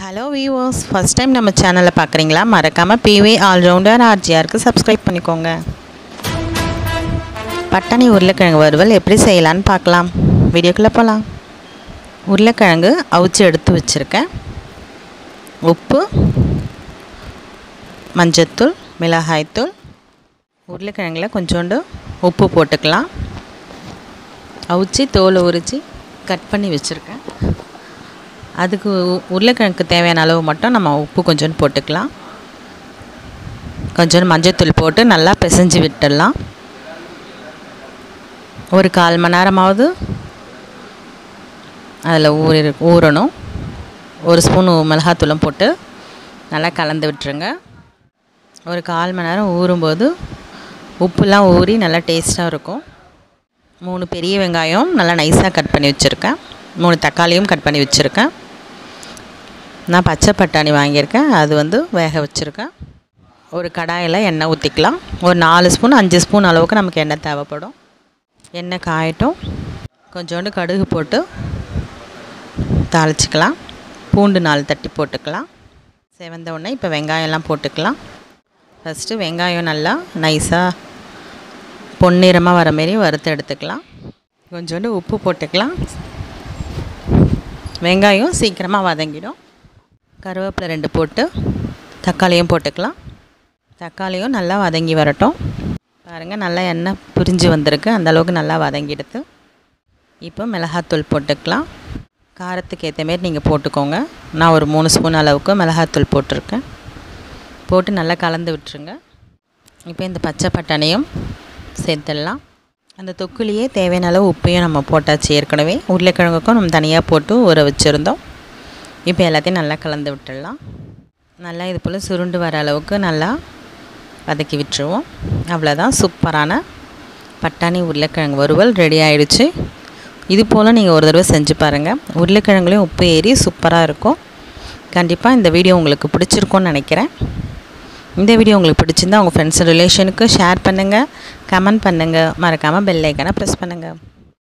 hello viewers first time நம்ம சேனலை பார்க்குறீங்களா மறக்காமல் பிவி ஆல்ரவுண்டர் ஆர்ஜிஆருக்கு சப்ஸ்கிரைப் பண்ணிக்கோங்க பட்டாணி உருளைக்கிழங்கு வறுவல் எப்படி செய்யலான்னு பார்க்கலாம் வீடியோக்குள்ளே போகலாம் உருளைக்கிழங்கு அவிச்சு எடுத்து வச்சுருக்கேன் உப்பு மஞ்சத்தூள் மிளகாய்த்தூள் உருளைக்கிழங்குல கொஞ்சோண்டு உப்பு போட்டுக்கலாம் அவிச்சு தோலை உரித்து கட் பண்ணி வச்சுருக்கேன் அதுக்கு உ- உருளைக்கிழங்குக்கு தேவையான அளவு மட்டும் நம்ம உப்பு கொஞ்சோண்டு போட்டுக்கலாம் கொஞ்சோண்டு மஞ்சத்தூள் போட்டு நல்லா பிசைஞ்சு விட்டுடலாம் ஒரு கால் மணி நேரமாவது அதில் ஊறி ஊறணும் ஒரு ஸ்பூன் மிளகாத்தூளும் போட்டு நல்லா கலந்து விட்டுருங்க ஒரு கால் மணி நேரம் ஊறும்போது உப்புலாம் ஊறி நல்லா டேஸ்ட்டாக இருக்கும் மூணு பெரிய வெங்காயம் நல்லா நைஸாக கட் பண்ணி வச்சுருக்கேன் மூணு தக்காளியும் கட் பண்ணி வச்சுருக்கேன் நான் பச்சை பட்டாணி வாங்கியிருக்கேன் அது வந்து வேக வச்சுருக்கேன் ஒரு கடாயில் எண்ணெய் ஊற்றிக்கலாம் ஒரு நாலு ஸ்பூன் அஞ்சு ஸ்பூன் அளவுக்கு நமக்கு எண்ணெய் தேவைப்படும் எண்ணெய் காயட்டும் கொஞ்சோண்டு கடுகு போட்டு தாளிச்சிக்கலாம் பூண்டு நாலு தட்டி போட்டுக்கலாம் செவந்த உடனே இப்போ வெங்காயம்லாம் போட்டுக்கலாம் ஃபஸ்ட்டு வெங்காயம் நல்லா நைஸாக பொன்னிறமாக வர மாரி வறுத்து எடுத்துக்கலாம் கொஞ்சோண்டு உப்பு போட்டுக்கலாம் வெங்காயம் சீக்கிரமாக வதங்கிடும் கருவேப்பிலை ரெண்டு போட்டு தக்காளியும் போட்டுக்கலாம் தக்காளியும் நல்லா வதங்கி வரட்டும் பாருங்கள் நல்லா எண்ணெய் பிரிஞ்சு வந்திருக்கு அந்த அளவுக்கு நல்லா வதங்கிடுது இப்போ மிளகாத்தூள் போட்டுக்கலாம் காரத்துக்கு ஏற்ற மாரி நீங்கள் போட்டுக்கோங்க நான் ஒரு மூணு ஸ்பூன் அளவுக்கு மிளகாத்தூள் போட்டிருக்கேன் போட்டு நல்லா கலந்து விட்டுருங்க இப்போ இந்த பச்சை பட்டாணியும் சேர்த்துடலாம் அந்த தொக்குலேயே தேவையான அளவு உப்பையும் நம்ம போட்டாச்சு ஏற்கனவே உருளைக்கிழங்குக்கும் நம்ம தனியாக போட்டு ஊற வச்சுருந்தோம் இப்போ எல்லாத்தையும் நல்லா கலந்து விட்டுடலாம் நல்லா இது போல் சுருண்டு வர அளவுக்கு நல்லா வதக்கி விட்டுருவோம் அவ்வளோதான் சூப்பரான பட்டாணி உருளைக்கிழங்கு வறுவல் ரெடி ஆயிடுச்சு இது போல் நீங்கள் ஒரு தடவை செஞ்சு பாருங்கள் உருளைக்கிழங்குலையும் உப்பு ஏறி சூப்பராக இருக்கும் கண்டிப்பாக இந்த வீடியோ உங்களுக்கு பிடிச்சிருக்கும்னு நினைக்கிறேன் இந்த வீடியோ உங்களுக்கு பிடிச்சிருந்தா உங்கள் ஃப்ரெண்ட்ஸ் ரிலேஷனுக்கு ஷேர் பண்ணுங்கள் கமெண்ட் பண்ணுங்கள் மறக்காமல் பெல் ஐக்கனை ப்ரெஸ் பண்ணுங்கள்